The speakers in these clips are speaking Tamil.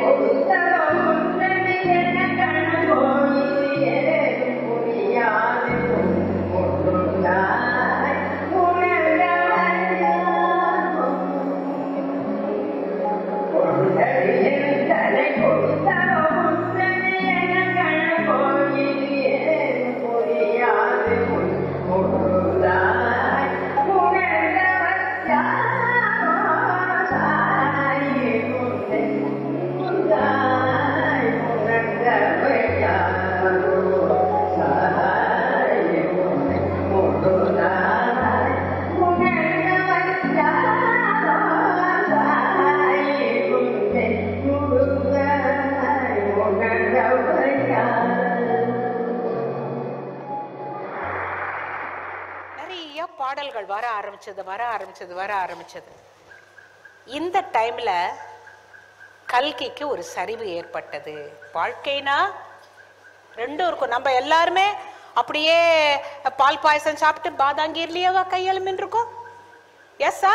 நிறைய பாடல்கள் வர ஆரம்பிச்சது வர ஆரம்பிச்சது வர ஆரம்பிச்சது இந்த டைம்ல கல்கிக்கு ஒரு சரிவு ஏற்பட்டது வாழ்க்கைனா ரெண்டும் இருக்கும் நம்ம எல்லாருமே அப்படியே பால் பாயசம் சாப்பிட்டு பாதாங்கீர்லயேவா கையெழுமின் இருக்கோம் எஸ்ஸா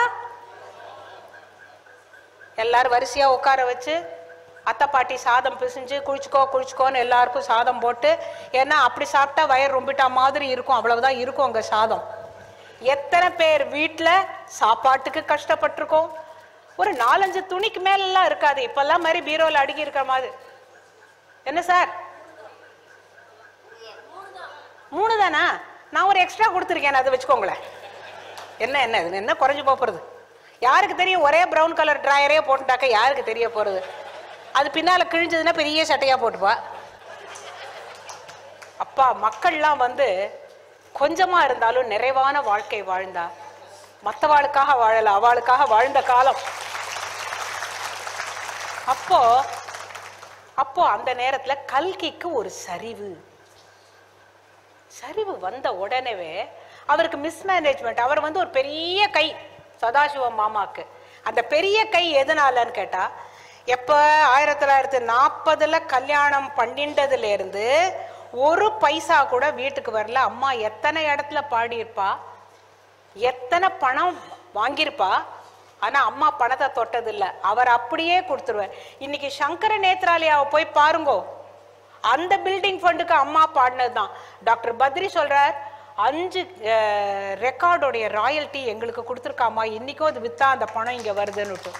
எல்லாரும் வரிசையா உட்கார வச்சு அத்தை பாட்டி சாதம் பிசைஞ்சு குளிச்சுக்கோ குளிச்சுக்கோன்னு எல்லாருக்கும் சாதம் போட்டு ஏன்னா அப்படி சாப்பிட்டா வயிறு ரொம்பிட்டா மாதிரி இருக்கும் அவ்வளவுதான் இருக்கும் அங்க சாதம் எத்தனை பேர் வீட்டில் சாப்பாட்டுக்கு கஷ்டப்பட்டிருக்கோம் ஒரு நாலஞ்சு துணிக்கு மேலெல்லாம் இருக்காது இப்பெல்லாம் மாதிரி பீரோவில் அடுக்கி இருக்கிற மாதிரி என்ன சார் மூணு தானா நான் ஒரு எக்ஸ்ட்ரா கொடுத்துருக்கேன் அதை வச்சுக்கோங்களேன் என்ன என்ன இது என்ன குறைஞ்சு போக போகிறது யாருக்கு தெரியும் ஒரே ப்ரௌன் கலர் ட்ராயரே போட்டுட்டாக்க யாருக்கு தெரிய போகிறது அது பின்னால் கிழிஞ்சதுன்னா பெரிய சட்டையாக போட்டுப்பா அப்பா மக்கள்லாம் வந்து கொஞ்சமாக இருந்தாலும் நிறைவான வாழ்க்கை வாழ்ந்தா மற்றவாளுக்காக வாழல அவளுக்காக வாழ்ந்த காலம் அப்போ அப்போ அந்த நேரத்துல கல்கிக்கு ஒரு சரிவு சரிவு வந்த உடனேவே அவருக்கு மிஸ்மேனேஜ்மெண்ட் அவர் வந்து ஒரு பெரிய கை சதாசிவம் மாமாக்கு அந்த பெரிய கை எதனாலன்னு கேட்டா எப்ப ஆயிரத்தி தொள்ளாயிரத்தி நாற்பதுல கல்யாணம் பண்ணிண்டதுல இருந்து ஒரு பைசா கூட வீட்டுக்கு வரல அம்மா எத்தனை இடத்துல பாடியிருப்பா எத்தனை பணம் வாங்கியிருப்பா ஆனா அம்மா பணத்தை தொட்டதில்ல அவர் அப்படியே கொடுத்துருவார் இன்னைக்கு சங்கர நேத்ராலயாவை போய் பாருங்கோ அந்த பில்டிங் ஃபண்டுக்கு அம்மா பாடினது தான் டாக்டர் பத்ரி சொல்றார் அஞ்சு ரெக்கார்டோடைய ராயல்ட்டி எங்களுக்கு கொடுத்துருக்காமா இன்னைக்கும் அது வித்தா அந்த பணம் இங்க வருதுன்னுட்டு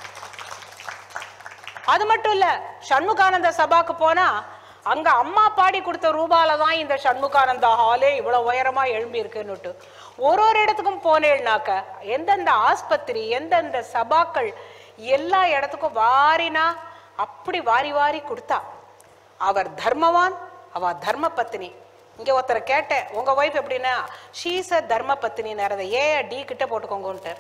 அது மட்டும் இல்ல சண்முகானந்த சபாக்கு போனா அங்க அம்மா பாடி கொடுத்த ரூபால தான் இந்த சண்முகானந்தா ஹாலே இவ்வளவு உயரமா எழும்பி இருக்குன்னுட்டு ஒரு ஒரு இடத்துக்கும் போனேன்னாக்க எந்தெந்த ஆஸ்பத்திரி எந்தெந்த சபாக்கள் எல்லா இடத்துக்கும் வாரினா அப்படி வாரி வாரி கொடுத்தா அவர் தர்மவான் அவ தர்ம பத்தினி இங்க ஒருத்தரை கேட்டேன் உங்க ஒய்ஃப் எப்படின்னா ஷீஸ் அ தர்ம பத்தினி நேரத ஏ டி கிட்ட போட்டுக்கோங்கன்ட்டு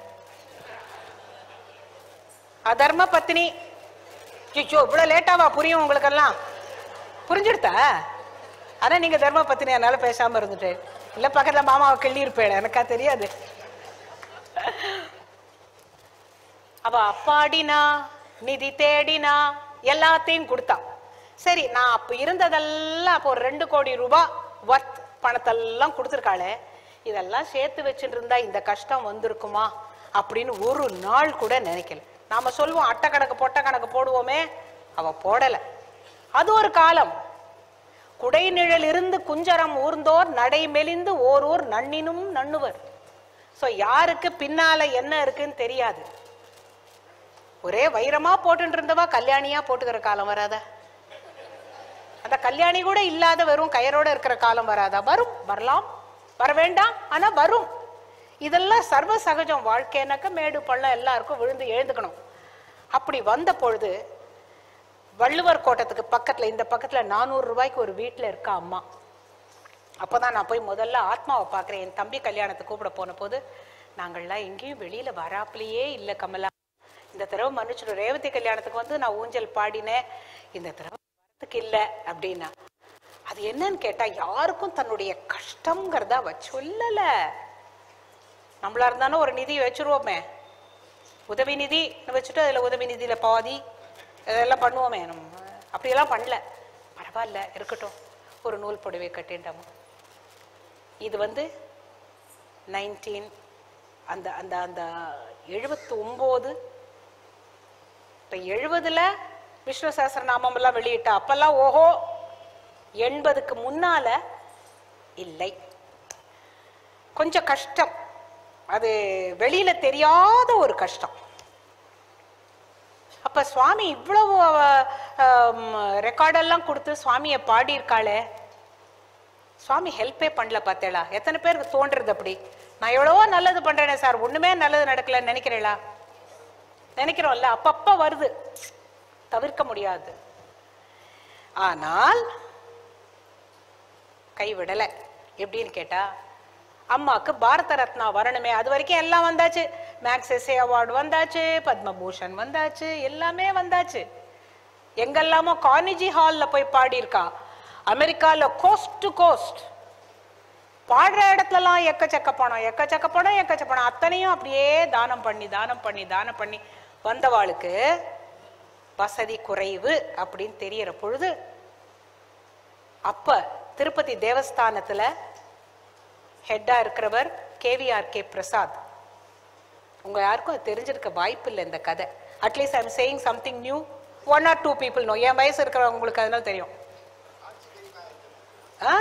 அதர்ம பத்தினி ஐயோ இவ்வளவு லேட்டாவா புரியும் உங்களுக்கெல்லாம் புரிஞ்சுடுதா ஆனா நீங்க தர்ம பத்தினி அதனால பேசாம இருந்துட்டு இல்ல பக்கத்துல மாமாவை கிள்ளி இருப்பேன் எனக்கா தெரியாது அவ அப்பாடினா நிதி தேடினா எல்லாத்தையும் கொடுத்தா சரி நான் அப்ப இருந்ததெல்லாம் அப்போ ஒரு ரெண்டு கோடி ரூபாய் ஒர்த் பணத்தெல்லாம் கொடுத்துருக்காளே இதெல்லாம் சேர்த்து வச்சுட்டு இருந்தா இந்த கஷ்டம் வந்திருக்குமா அப்படின்னு ஒரு நாள் கூட நினைக்கல நாம சொல்லுவோம் அட்டை கணக்கு பொட்டை கணக்கு போடுவோமே அவ போடல அது ஒரு காலம் குடைநிழல் இருந்து குஞ்சரம் ஊர்ந்தோர் நடை மெலிந்து ஓர் ஊர் நன்னினும் நண்ணுவர் சோ யாருக்கு பின்னால என்ன இருக்குன்னு தெரியாது ஒரே வைரமா போட்டுட்டு இருந்தவா கல்யாணியா போட்டுக்கிற காலம் வராதா அந்த கல்யாணி கூட இல்லாத வெறும் கயரோட இருக்கிற காலம் வராதா வரும் வரலாம் வர வேண்டாம் ஆனா வரும் இதெல்லாம் சர்வ சகஜம் வாழ்க்கைனாக்க மேடு பள்ளம் எல்லாருக்கும் விழுந்து எழுந்துக்கணும் அப்படி வந்த பொழுது வள்ளுவர் கோட்டத்துக்கு பக்கத்துல இந்த பக்கத்துல நானூறு ரூபாய்க்கு ஒரு வீட்டுல இருக்கா அம்மா அப்பதான் நான் போய் முதல்ல ஆத்மாவை பார்க்குறேன் என் தம்பி கல்யாணத்துக்கு கூப்பிட போன போது நாங்கள்லாம் எங்கேயும் வெளியில வராப்புலையே இல்லை கமலா இந்த தடவை மன்னிச்சிடும் ரேவதி கல்யாணத்துக்கு வந்து நான் ஊஞ்சல் பாடினேன் இந்த தடவை வரத்துக்கு இல்லை அப்படின்னா அது என்னன்னு கேட்டா யாருக்கும் தன்னுடைய கஷ்டங்கிறத அவ சொல்லல நம்மளா இருந்தாலும் ஒரு நிதி வச்சிருவோமே உதவி நிதி வச்சுட்டு அதுல உதவி நிதியில பாதி இதெல்லாம் பண்ணுவோமே நம்ம அப்படியெல்லாம் பண்ணல பரவாயில்ல இருக்கட்டும் ஒரு நூல் புடவை கட்டிண்டோம் இது வந்து நைன்டீன் அந்த அந்த அந்த எழுபத்தி ஒம்பது இப்போ எழுபதுல விஷ்ணு சஹஸ்ரநாமம் எல்லாம் வெளியிட்டா அப்பெல்லாம் ஓஹோ எண்பதுக்கு முன்னால இல்லை கொஞ்சம் கஷ்டம் அது வெளியில தெரியாத ஒரு கஷ்டம் அப்ப சுவாமி இவ்வளவு ரெக்கார்டெல்லாம் கொடுத்து சுவாமியை பாடியிருக்காளே சுவாமி ஹெல்ப்பே பண்ணல பார்த்தேளா எத்தனை பேருக்கு தோன்றுறது அப்படி நான் எவ்வளவோ நல்லது பண்றேனே சார் ஒண்ணுமே நல்லது நடக்கலன்னு நினைக்கிறீங்களா நினைக்கிறோம்ல அப்பப்ப வருது தவிர்க்க முடியாது ஆனால் கைவிடலை எப்படின்னு கேட்டா அம்மாக்கு பாரத ரத்னா வரணுமே அது வரைக்கும் எல்லாம் வந்தாச்சு மேக்ஸ் எஸ்ஏ அவார்டு வந்தாச்சு பத்மபூஷன் வந்தாச்சு எல்லாமே வந்தாச்சு எங்கெல்லாமோ கார்னிஜி ஹால்ல போய் பாடியிருக்கா அமெரிக்கால கோஸ்ட் டு கோஸ்ட் பாடுற இடத்துலலாம் எக்கச்சக்க பணம் எக்கச்சக்க பணம் எக்கச்சக்க பணம் அத்தனையும் அப்படியே தானம் பண்ணி தானம் பண்ணி தானம் பண்ணி வந்தவாளுக்கு வசதி குறைவு அப்படின்னு தெரியற பொழுது அப்ப திருப்பதி தேவஸ்தானத்துல ஹெட்டா இருக்கிறவர் கேவிஆர் கே பிரசாத் உங்க யாருக்கும் அது தெரிஞ்சிருக்க வாய்ப்பு இல்லை இந்த கதை at least I'm saying something new one or two people know என் வயசு இருக்கிறவங்களுக்கு அதனால தெரியும் ஆ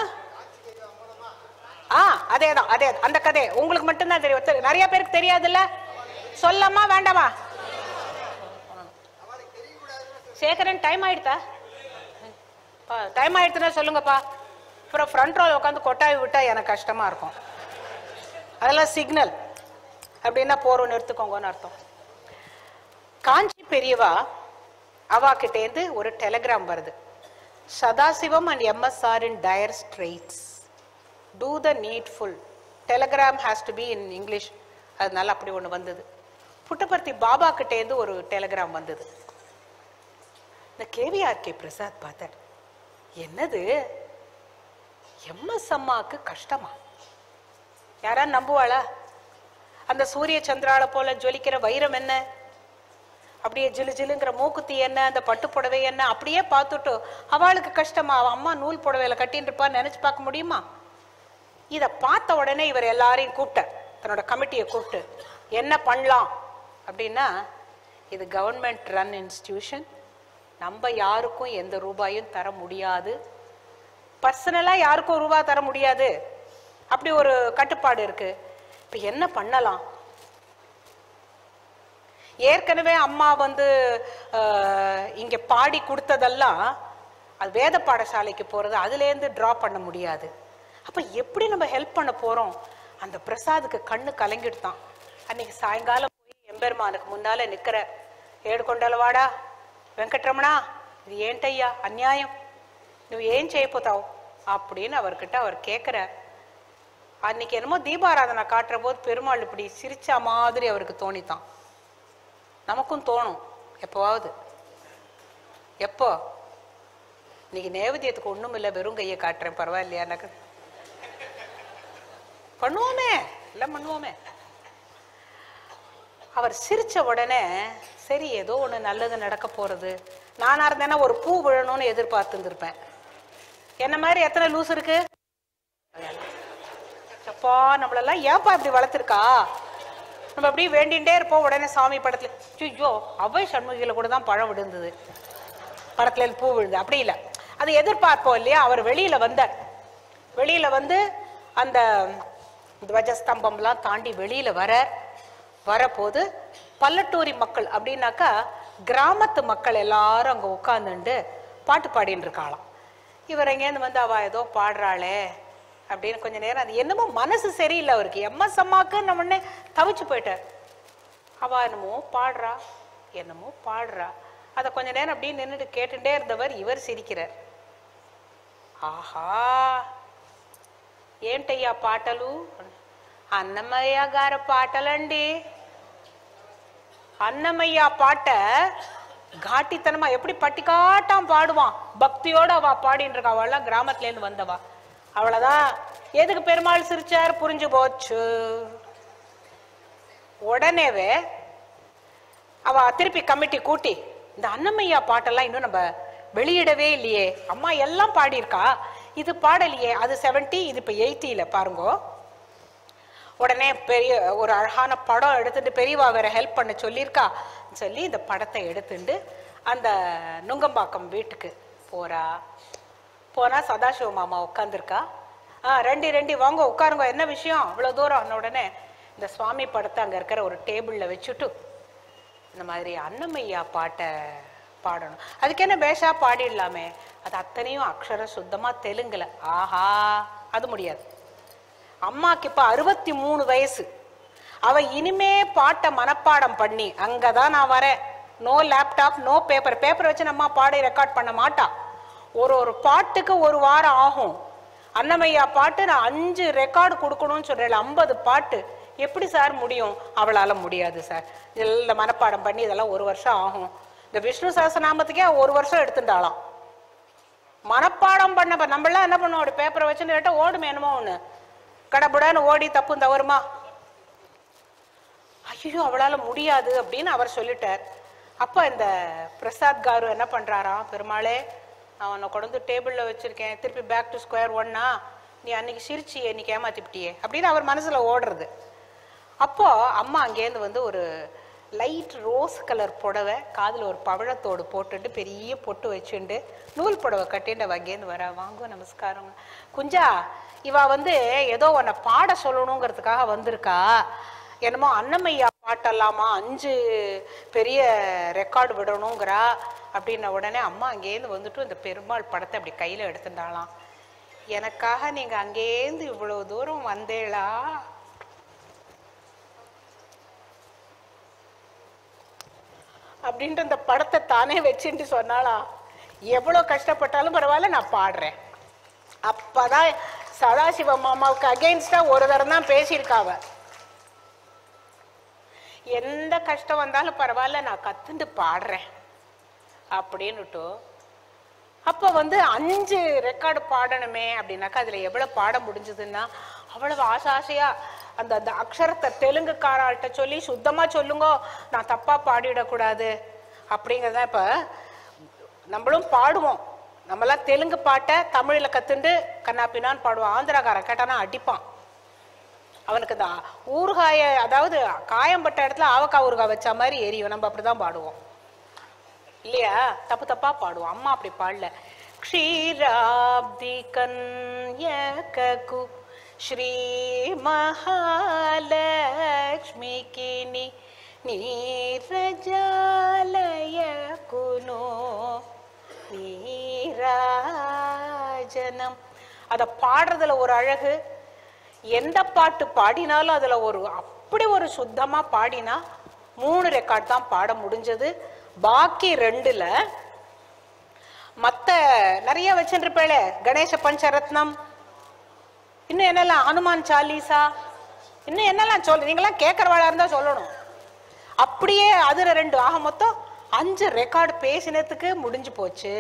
ஆ அதே தான் அதே அந்த கதை உங்களுக்கு மட்டும்தான் தெரியும் தெரி- நிறைய பேருக்கு தெரியாதுல்ல சொல்லமா வேண்டாமா சேகரன் டைம் ஆயிடுதா டைம் ஆயிடுச்சுன்னா சொல்லுங்கப்பா அப்புறம் ஃப்ரண்ட் ரோல் உட்காந்து கொட்டாவி விட்டா எனக்கு கஷ்டமா இருக்கும் அதெல்லாம் சிக்னல் அப்படின்னா போறோம் நிறுத்துக்கோங்கன்னு அர்த்தம் காஞ்சி பெரியவா அவாக்கிட்டேந்து ஒரு டெலிகிராம் வருது Sadasivam and M S R in dire straits to the needful telegram has to be in English அதனால அப்படி ஒன்று வந்தது புட்டபர்த்தி பாபா கிட்டேருந்து ஒரு டெலிகிராம் வந்தது இந்த கேவிஆர் கே பிரசாத் பார்த்தார் என்னது எம்எஸ் அம்மாவுக்கு கஷ்டமா யாரா நம்புவாளா அந்த சூரிய சந்திரால போல ஜொலிக்கிற வைரம் என்ன அப்படியே ஜிலு ஜிலுங்கிற மூக்குத்தி என்ன அந்த பட்டு புடவை என்ன அப்படியே பார்த்துட்டு அவளுக்கு கஷ்டமா அவ அம்மா நூல் புடவையில கட்டின்னு இருப்பான்னு நினைச்சு பார்க்க முடியுமா இத பார்த்த உடனே இவர் எல்லாரையும் கூப்பிட்டார் தன்னோட கமிட்டியை கூப்பிட்டு என்ன பண்ணலாம் அப்படின்னா இது கவர்மெண்ட் ரன் இன்ஸ்டிடியூஷன் நம்ம யாருக்கும் எந்த ரூபாயும் தர முடியாது பர்சனலா யாருக்கும் ரூபா தர முடியாது அப்படி ஒரு கட்டுப்பாடு இருக்கு இப்ப என்ன பண்ணலாம் ஏற்கனவே அம்மா வந்து அஹ், இங்க பாடி கொடுத்ததெல்லாம் அது வேத பாடசாலைக்கு போறது அதுலேருந்து ட்ரா பண்ண முடியாது அப்ப எப்படி நம்ம ஹெல்ப் பண்ண போறோம் அந்த பிரசாதுக்கு கண்ணு கலங்கிடுதான் அன்னைக்கு சாயங்காலம் போய் எம்பெருமானுக்கு முன்னால நிக்கிற ஏடு கொண்டலவாடா வெங்கட்ரமணா இது ஏன்ட்டையா அநியாயம் నువ్వు ఏం చేయపోతావు அப்படின்னு அவர்கிட்ட அவர் கேட்குறார் அன்னைக்கு என்னமோ தீபாராதனை காட்டுற போது பெருமாள் இப்படி சிரிச்ச மாதிரி அவருக்கு தோணித்தான் நமக்கும் தோணும் எப்போவாவது எப்போ இன்னைக்கு நேவேத்தியத்துக்கு ஒண்ணும் இல்லை வெறும் கையை காட்டுறேன் பரவாயில்லையா எனக்கு பண்ணுவோமே எல்லாம் பண்ணுவோமே அவர் சிரிச்ச உடனே சரி ஏதோ ஒண்ணு நல்லது நடக்க போறது நானா இருந்தேன்னா ஒரு பூ விழணும்னு எதிர்பார்த்து இருந்திருப்பேன் என்ன மாதிரி எத்தனை லூஸ் இருக்கு அப்பா நம்மளெல்லாம் ஏன்பா இப்படி வளர்த்துருக்கா நம்ம அப்படியே வேண்டிகிட்டே இருப்போம் உடனே சாமி படத்துல ஐயோ அவை சண்முகில கூட தான் பழம் விழுந்தது படத்துல இருந்து பூ விழுது அப்படி இல்லை அது எதிர்பார்ப்போம் இல்லையா அவர் வெளியில வந்தார் வெளியில வந்து அந்த துவஜஸ்தம்பம்லாம் தாண்டி வெளியில வர வரப்போது பல்லட்டூரி மக்கள் அப்படின்னாக்கா கிராமத்து மக்கள் எல்லாரும் அங்க உட்காந்துண்டு பாட்டு பாடின்னு இருக்காளாம் இவர் எங்கேருந்து வந்து அவ ஏதோ பாடுறாளே அப்படின்னு கொஞ்ச நேரம் அது என்னமோ மனசு சரியில்லை அவருக்கு எம்எஸ் அம்மாக்கு நம்ம உடனே தவிச்சு போயிட்டார் அவ என்னமோ பாடுறா என்னமோ பாடுறா அதை கொஞ்ச நேரம் அப்படியே நின்றுட்டு கேட்டுட்டே இருந்தவர் இவர் சிரிக்கிறார் ఆహా ఏంటయ్యా పాటలు అన్నమయ్య గారి పాటలండి அன்னமையா பாட்ட காட்டித்தனமா எப்படி பட்டிக்காட்டாம் பாடுவான் பக்தியோட அவ பாடின்னு இருக்கா அவள்லாம் கிராமத்துல இருந்து வந்தவா அவ்வளவுதான் எதுக்கு பெருமாள் சிரிச்சார் புரிஞ்சு போச்சு உடனேவே அவ திருப்பி கமிட்டி கூட்டி இந்த அன்னமையா பாட்டெல்லாம் இன்னும் நம்ம வெளியிடவே இல்லையே அம்மா எல்லாம் பாடியிருக்கா இது பாடலையே அது 70 இது இப்ப எயிட்டியில பாருங்கோ உடனே பெரிய ஒரு அழகான படம் எடுத்துட்டு பெரியவா வேற ஹெல்ப் பண்ண சொல்லியிருக்கா சொல்லி இந்த படத்தை எடுத்துட்டு அந்த நுங்கம்பாக்கம் வீட்டுக்கு போறா போனா சதாசிவ மாமா உட்காந்துருக்கா ஆ ரெண்டி ரெண்டி வாங்க உட்காருங்க என்ன விஷயம் அவ்வளோ தூரம் அன்ன உடனே இந்த சுவாமி படத்தை அங்கே இருக்கிற ஒரு டேபிளில் வச்சுட்டு இந்த மாதிரி அன்னமையா பாட்டை பாடணும் அதுக்கு என்ன பேஷா பாடிடலாமே அது அத்தனையும் அக்ஷர சுத்தமா தெலுங்குல ஆஹா அது முடியாது அம்மாக்கு இப்ப அறுபத்தி மூணு வயசு அவ இனிமே பாட்டை மனப்பாடம் பண்ணி அங்கதான் நான் வரேன் no laptop no paper paper வச்சு நம்ம பாடி ரெக்கார்ட் பண்ண மாட்டா ஒரு ஒரு பாட்டுக்கு ஒரு வாரம் ஆகும் அன்னமையா பாட்டு நான் அஞ்சு ரெக்கார்டு கொடுக்கணும்னு சொல்றேன் ஐம்பது பாட்டு எப்படி சார் முடியும் அவளால முடியாது சார் இதெல்லாம் மனப்பாடம் பண்ணி இதெல்லாம் ஒரு வருஷம் ஆகும் இந்த விஷ்ணு சஹஸ்ரநாமத்துக்கே அவ ஒரு வருஷம் எடுத்துட்டாளாம் மனப்பாடம் பண்ண இப்ப நம்மளாம் என்ன பண்ணுவோம் ஒரு பேப்பரை வச்சுன்னு கேட்டா ஓடுமே என்னமோ ஒண்ணு கடபுடான்னு ஓடி தப்பும் தவறுமா ஐயோ அவளால முடியாது அப்படின்னு அவர் சொல்லிட்டார் அப்ப இந்த பிரசாத் காரு என்ன பண்றாராம் பெருமாளே நான் உன்னை கொண்டு வந்து டேபிள்ல வச்சிருக்கேன் திருப்பி பேக் டு ஸ்கொயர் ஒன்னா நீ அன்னைக்கு சிரிச்சியே இன்னைக்கு ஏமாத்திப்பிட்டியே அப்படின்னு அவர் மனசுல ஓடுறது அப்போ அம்மா அங்கேருந்து வந்து ஒரு லைட் ரோஸ் கலர் புடவை காதுல ஒரு பவழத்தோடு போட்டுட்டு பெரிய பொட்டு வச்சுண்டு நூல் புடவை கட்டிட்டு அவ அங்கேருந்து வரா வாங்க நமஸ்காரம் குஞ்சா இவ வந்து ஏதோ உன்னை பாட சொல்லணுங்கிறதுக்காக வந்திருக்கா என்னமோ அன்னமையா பாட்டெல்லாமா அஞ்சு பெரிய ரெக்கார்டு விடணுங்கிறா அப்படின்ன உடனே அம்மா அங்கேருந்து வந்துட்டு இந்த பெருமாள் படத்தை அப்படி கையில எடுத்துட்டாளாம் எனக்காக நீங்க அங்கேருந்து இவ்வளவு தூரம் வந்தேளா அப்படின்ட்டு அந்த படத்தை தானே வச்சுட்டு சொன்னாளா எவ்வளவு கஷ்டப்பட்டாலும் பரவாயில்ல நான் பாடுறேன் அப்பதான் சதாசிவ மாமாவுக்கு அகெயின்ஸ்டா ஒரு தரம் தான் பேசியிருக்காவ எந்த கஷ்டம் வந்தாலும் பரவாயில்ல நான் கத்துண்டு பாடுறேன் அப்படின்னுட்டு அப்போ வந்து அஞ்சு ரெக்கார்டு பாடணுமே அப்படின்னாக்கா அதில் எவ்வளோ பாட முடிஞ்சதுன்னா அவ்வளவு ஆசை ஆசையா அந்த அந்த அக்ஷரத்தை தெலுங்குக்காராள்கிட்ட சொல்லி சுத்தமாக சொல்லுங்க நான் தப்பாக பாடிடக்கூடாது அப்படிங்கிறத இப்போ நம்மளும் பாடுவோம் நம்மளாம் தெலுங்கு பாட்டை தமிழில் கத்துண்டு கண்ணாப்பினான்னு பாடுவோம் ஆந்திராக்காரன் கேட்டானா அடிப்பான் அவனுக்கு இந்த ஊறுகாய அதாவது காயம்பட்ட இடத்துல ஆவக்காய் ஊறுகாய் வச்ச மாதிரி எரியும் நம்ம அப்படிதான் பாடுவோம் இல்லையா தப்பு தப்பா பாடுவோம் அம்மா அப்படி பாடல க்ஷீராப்தி கன்யககு ஸ்ரீ மகாலக்ஷ்மிக்கு நீ நீரஜாலய குனோ நீராஜனம் அத பாடுறதுல ஒரு அழகு எந்த பாட்டு பாடினாலும் அதுல ஒரு அப்படி ஒரு சுத்தமா பாடினா மூணு ரெக்கார்ட் தான் பாட முடிஞ்சது பாக்கி ரெண்டுல மத்த நிறைய வச்சுருப்பேளே கணேச பஞ்சரத்னம் இன்னும் என்னெல்லாம் ஹனுமான் சாலீசா இன்னும் என்னெல்லாம் சொல்ல நீங்களாம் கேட்கறவாளா இருந்தா சொல்லணும் அப்படியே அதுல ரெண்டு ஆக மொத்தம் அஞ்சு ரெக்கார்டு பேசினதுக்கு முடிஞ்சு போச்சு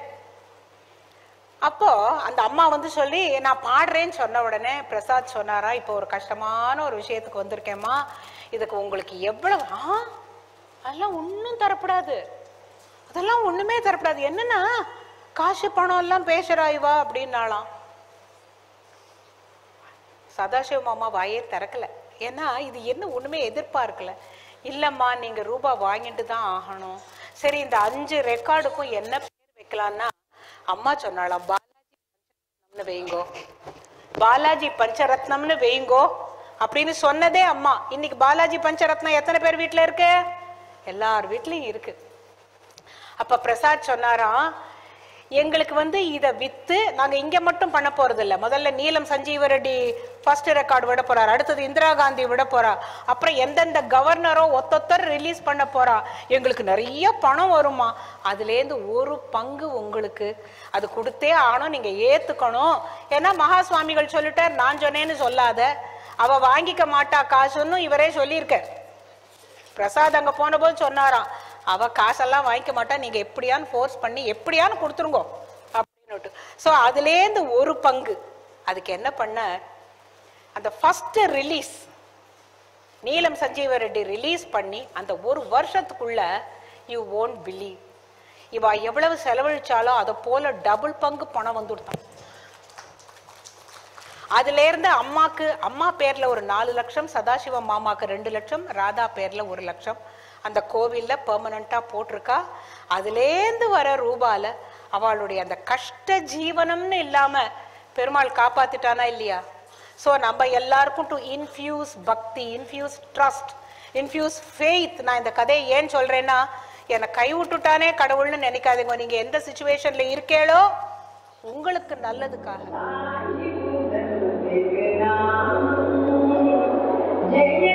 அப்போ அந்த அம்மா வந்து சொல்லி நான் பாடுறேன்னு சொன்ன உடனே பிரசாத் சொன்னாரா இப்போ ஒரு கஷ்டமான ஒரு விஷயத்துக்கு வந்திருக்கேம்மா இதுக்கு உங்களுக்கு எவ்வளவு ஆ அதெல்லாம் ஒன்றும் தரப்படாது அதெல்லாம் ஒண்ணுமே தரப்படாது என்னன்னா காசு பணம் எல்லாம் பேசுறா இவா அப்படின்னாலாம் சதாசிவ மாமா வாயே திறக்கல ஏன்னா இது என்ன ஒண்ணுமே எதிர்பார்க்கல இல்லம்மா நீங்க ரூபா வாங்கிட்டு தான் ஆகணும் சரி இந்த அஞ்சு ரெக்கார்டுக்கும் என்ன பேர் வைக்கலாம்னா அம்மா சொன்னாலாம் பாலாஜி பஞ்சரத்னம்னு வைங்கோ பாலாஜி பஞ்சரத்னம்னு வைங்கோ அப்படின்னு சொன்னதே அம்மா இன்னைக்கு பாலாஜி பஞ்சரத்னம் எத்தனை பேர் வீட்ல இருக்கு எல்லார் வீட்லயும் இருக்கு அப்ப பிரசாத் சொன்னாராம் எங்களுக்கு வந்து இதை வித்து நாங்க இங்க மட்டும் பண்ண போறது இல்ல முதல்ல நீலம் சஞ்சீவ ரெட்டி ஃபர்ஸ்ட் ரெக்கார்டு விட போறார் அடுத்தது இந்திரா காந்தி விட போறா அப்புறம் எந்தெந்த கவர்னரோ ஒத்தொத்தர் ரிலீஸ் பண்ண போறா எங்களுக்கு நிறைய பணம் வருமா அதுலேருந்து ஒரு பங்கு உங்களுக்கு அது கொடுத்தே ஆகணும் நீங்க ஏத்துக்கணும் ஏன்னா மகா சுவாமிகள் சொல்லிட்டார் நான் சொன்னேன்னு சொல்லாத அவ வாங்கிக்க மாட்டா காசுன்னு இவரே சொல்லியிருக்கார் பிரசாத் அங்க போன போது சொன்னாராம் அவ காசெல்லாம் வாங்கிக்க மாட்டா நீங்க எப்படியான்னு ஃபோர்ஸ் பண்ணி எப்படியான்னு கொடுத்துருங்கோ அப்படின்னுட்டு ஸோ அதுலேருந்து ஒரு பங்கு அதுக்கு என்ன பண்ண அந்த ஃபர்ஸ்ட் ரிலீஸ் நீலம் சஞ்சீவ ரெட்டி ரிலீஸ் பண்ணி அந்த ஒரு வருஷத்துக்குள்ள யூ ஓன்ட் பிலீவ் இவ எவ்வளவு செலவழிச்சாலும் அதை போல டபுள் பங்கு பணம் வந்துடுதான் அதுல இருந்து அம்மாக்கு அம்மா பேர்ல ஒரு நாலு லட்சம் சதாசிவம் மாமாக்கு ரெண்டு லட்சம் ராதா பேர்ல ஒரு லட்சம் அந்த கோவில்ல பெர்மனண்டா போட்டிருக்கா அதுலேருந்து வர ரூபால அவளுடைய அந்த கஷ்ட ஜீவனம்னு இல்லாம பெருமாள் காப்பாத்திட்டானா இல்லையா ஸோ நம்ம எல்லாருக்கும் to infuse bhakti infuse trust infuse faith நான் இந்த கதையை ஏன் சொல்றேன்னா என்னை கை விட்டுட்டானே கடவுள்னு நினைக்காதீங்க நீங்க எந்த சுச்சுவேஷன்ல இருக்கேளோ உங்களுக்கு நல்லதுக்காக जय